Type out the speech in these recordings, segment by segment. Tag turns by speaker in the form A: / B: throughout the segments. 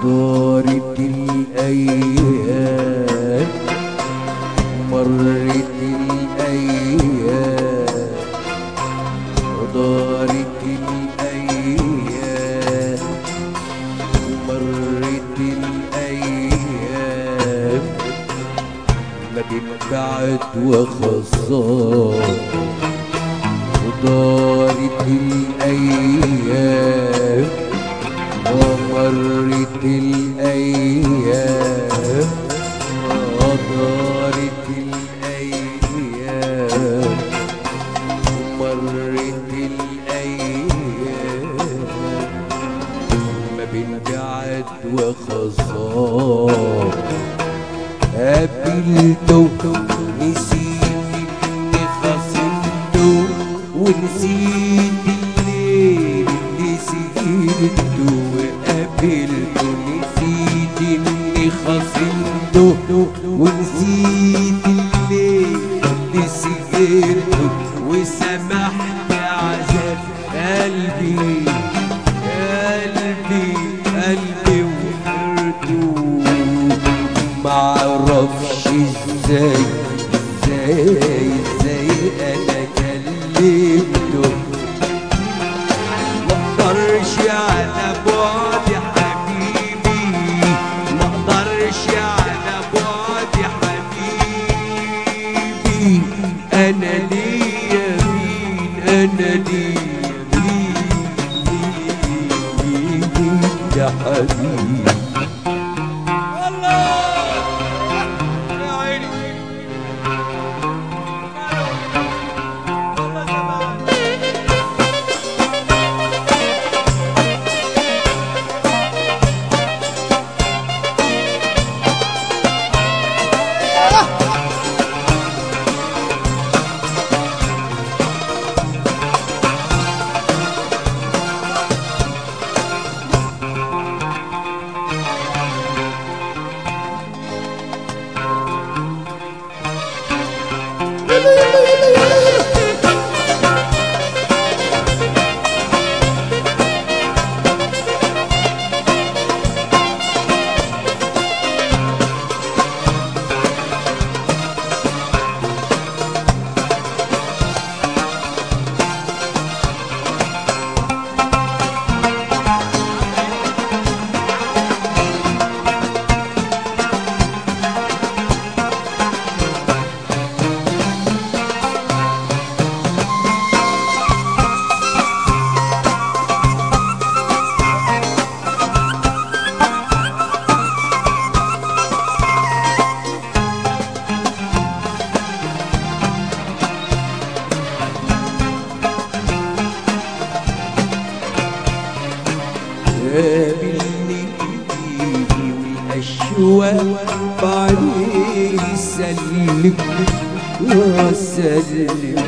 A: دارت الأيام مرت الأيام ودارت الأيام ومرت الأيام ما بين بعد وخصام ودارت الأيام ومرت الأيام ودارت الأيام ومرت الأيام ما بين بعد وخصام قابلته نسيت اني خصمته ونسيت الليل اللي سهرته وقابلته نسيت اني خصمته ونسيت الليل اللي سهرته وسمحت عذاب قلبي قلبي قلبي وحرته معرفش ازاي ازاي ازاي انا كلمته مقدرش على بعد حبيبي مقدرش على بعد حبيبي انا ليا مين انا ليا مين مين مين يا حبيبي
B: يا عيني والله زمان
A: قابلني ايدي والاشواق بعدين سلم يا سلم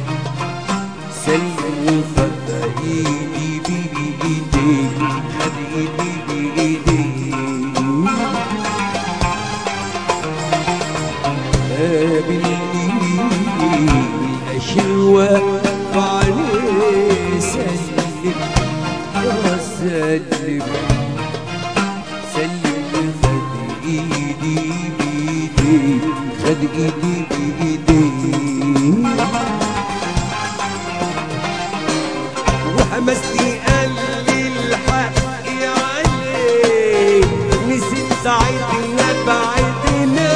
A: سلم خد ايدي بايدي خد ايدي بايدي قابلني الاشواق بعدين سلم يا سلم سلم خد ايدي بايدي خد ايدي بايدي وحمسني قال لي الحق عليه نسيت ساعتها بعدنا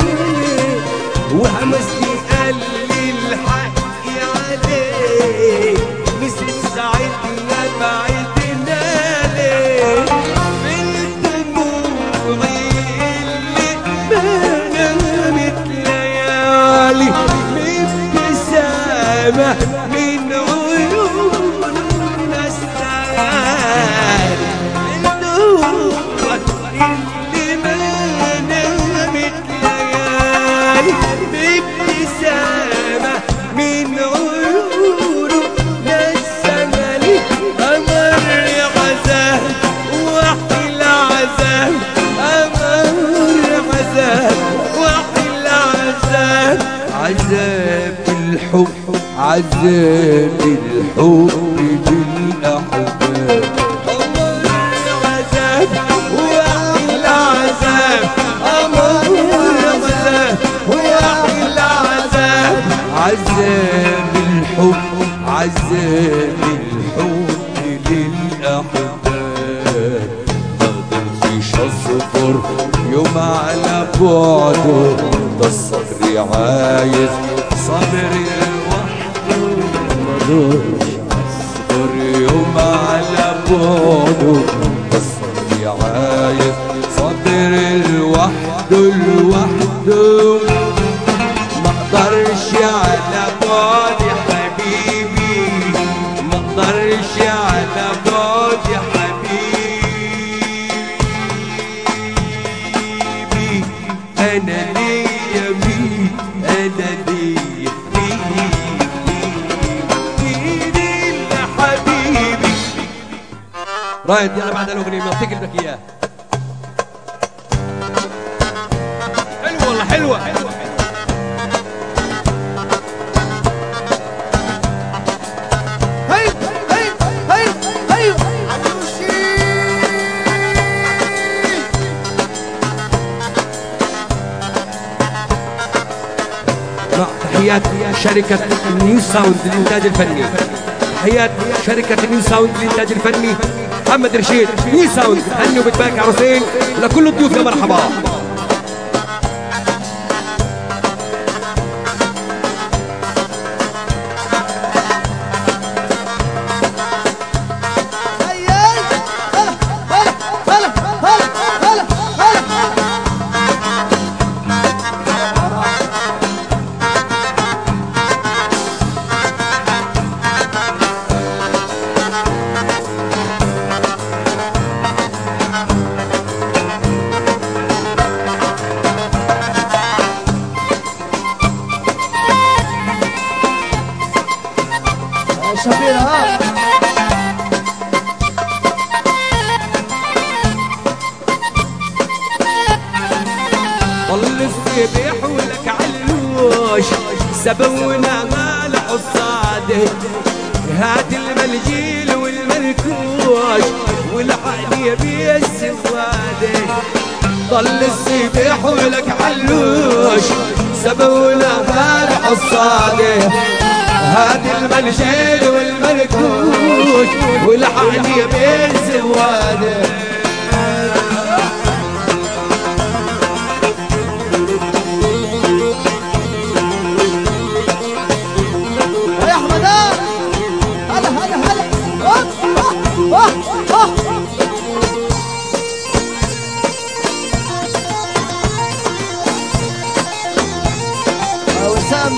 A: وحمسني قال لي الحق عليه نسيت ساعتها بعدنا ليه بالدموع اللي ما نامت ليالي بابتسامة من عيون السعادة الدموع اللي ما نامت ليالي بابتسامة من عيونه نسملي أمر عذاب وأحلى عذاب أمر عذاب وأحلى عذاب عذاب الحب عذاب الحب بالأحباب أمر عذاب وأحلى عذاب الحب للأحباب مقدرتش أصبر يوم على بعده ده الصبر عايز صبر لوحده مقدرش أصبر يوم على بعده ده الصبر عايز صبر لوحده لوحده ما اقدرش على بعد يا حبيبي ما اقدرش على بعد يا حبيبي انا ليا مين انا ليا مين مين اللي حبيبي رايد يلا بعد الاغنيه ما افتكر لك اياه حلوه والله حلوه حلوه
C: هي هي هي هي عدوشي
A: مع تحيات شركة نيو ساوند للإنتاج الفني تحيات شركة نيو ساوند للإنتاج الفني محمد رشيد نيو ساوند هني وبتبارك عروسين لكل الضيوف يا مرحبا
C: هي هلا هلا هلا هلا هلا هلا شبير ها
A: ضل السبيح ولك علوش سبونا مال حصاده هات الملجيل والمركوش والعالية بالسواده ضل السبيح ولك علوش سبونا مال حصاده هات الملجيل والمركوش والعالية بالسواده
C: يا احمد هلا هلا هلا واه واه واه واه يا وسام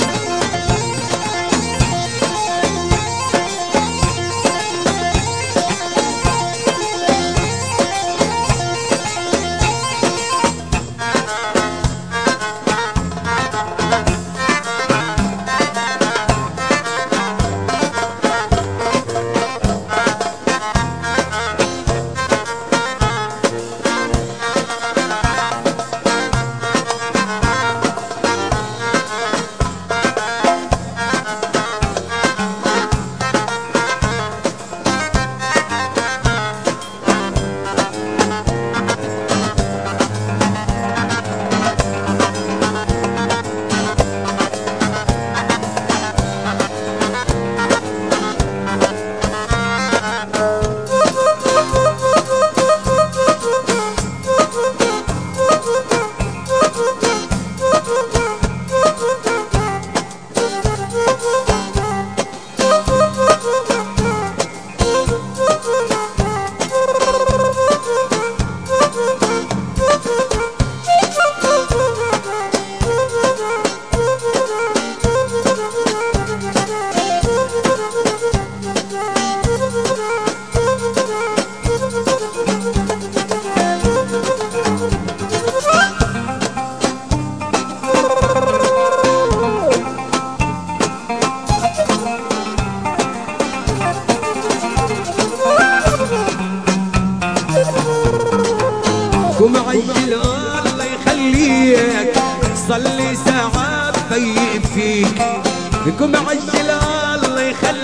A: قوم عجل الله يخليك صلي ساعة بيب فيك قوم عجل الله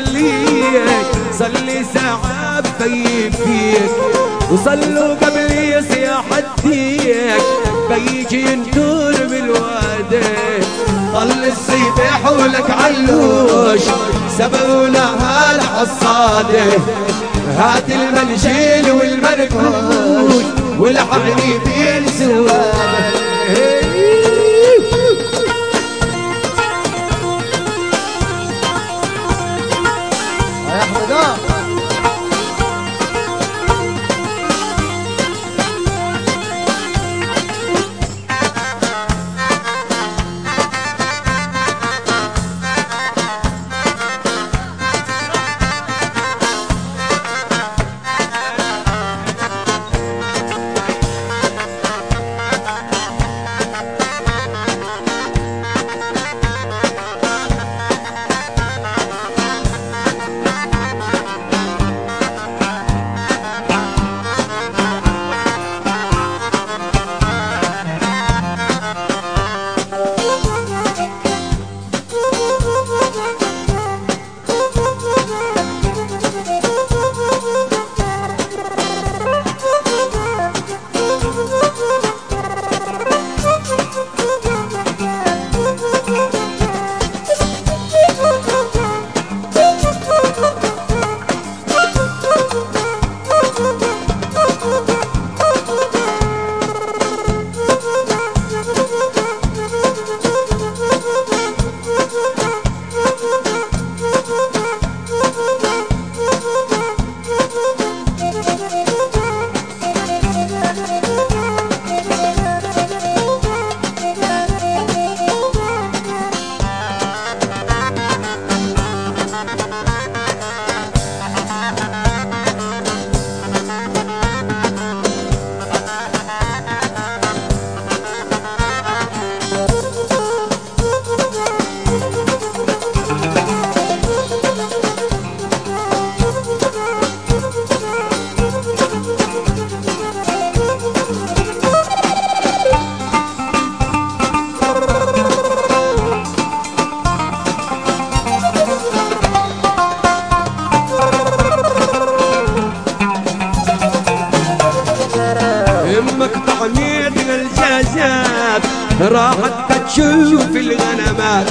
A: يخليك صلي ساعة بيب فيك وصلوا قبل يصيح الديك بيجي ينتور بالوادي طل السيبح حولك علوش سبقونا هالحصادة هات المنشيل والمركوش والحقني بين سوادة
C: يا احمد
A: مقطع ميد الجازات راحت تشوف الغنمات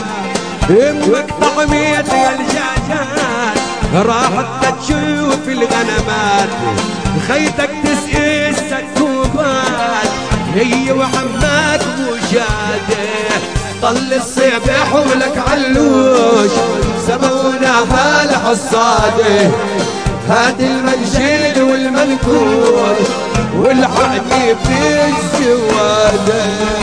A: مقطع ميد الجازات راحت تشوف الغنمات خيتك تسقي السكوبات هي وعمك وجاده طل الصبح ولك علوش سمونا هالحصاده هات المنشيل والمنكور والحقني في السواده